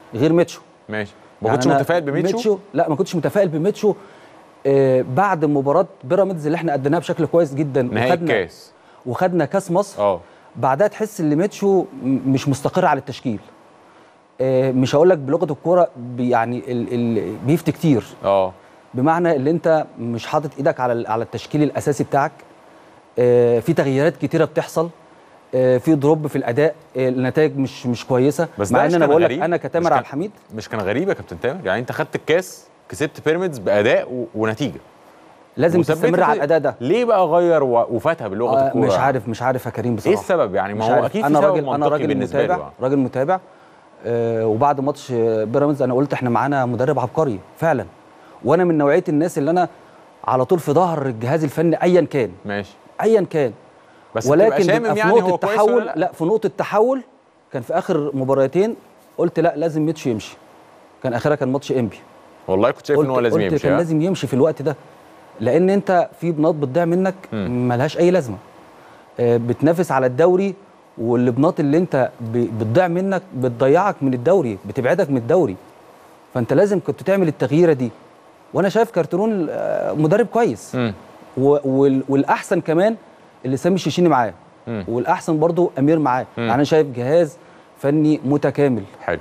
غير ميتشو ماشي ما يعني كنتش أنا متفائل بميتشو لا ما كنتش متفائل بميتشو آه بعد مباراه بيراميدز اللي احنا اديناها بشكل كويس جدا نهائي الكاس وخدنا كاس مصر اه بعدها تحس ان ميتشو م- مش مستقر على التشكيل آه مش هقول لك بلغه الكوره بي- يعني ال ال بيفتي كتير اه بمعنى اللي انت مش حاطط ايدك على ال- على التشكيل الاساسي بتاعك آه في تغييرات كتيره بتحصل آه في دروب في الاداء آه النتائج مش مش كويسه بس ده مع مش ان انا كان بقول لك غريب؟ انا مش كتامر كان- عبد الحميد مش كان غريب يا كابتن تامر يعني انت خدت الكاس كسبت بيراميدز باداء و... ونتيجه لازم وثبتت تستمر على الاداء ده ليه بقى غير و... وفاتها بلغه آه، الكوره مش عارف مش عارف يا كريم ايه بصراحه السبب يعني مش ما هو عارف. اكيد في انا سبب راجل انا منطقي راجل بالنسبه متابع له يعني. راجل متابع آه وبعد ماتش آه، بيراميدز انا قلت احنا معانا مدرب عبقري فعلا وانا من نوعيه الناس اللي انا على طول في ظهر الجهاز الفني ايا كان ماشي ايا كان بس ولكن ولكن شامم بيبقى في يعني نقطه هو كويس تحول ولا لا. لا في نقطه تحول كان في اخر مباراتين قلت لا لازم ميتشو يمشي كان اخرها كان ماتش انبي والله كنت شايف ان هو لازم قلت يمشي كان ها؟ لازم يمشي في الوقت ده لان انت في بناط بتضيع منك مم. ملهاش اي لازمه آه، بتنافس على الدوري والبناط اللي انت ب- بتضيع منك بتضيعك من الدوري بتبعدك من الدوري فانت لازم كنت تعمل التغييره دي وانا شايف كارترون آه، مدرب كويس مم. و- وال- والاحسن كمان اللي سامي الشيشيني معاه مم. والاحسن برضو امير معاه مم. يعني انا شايف جهاز فني متكامل حلو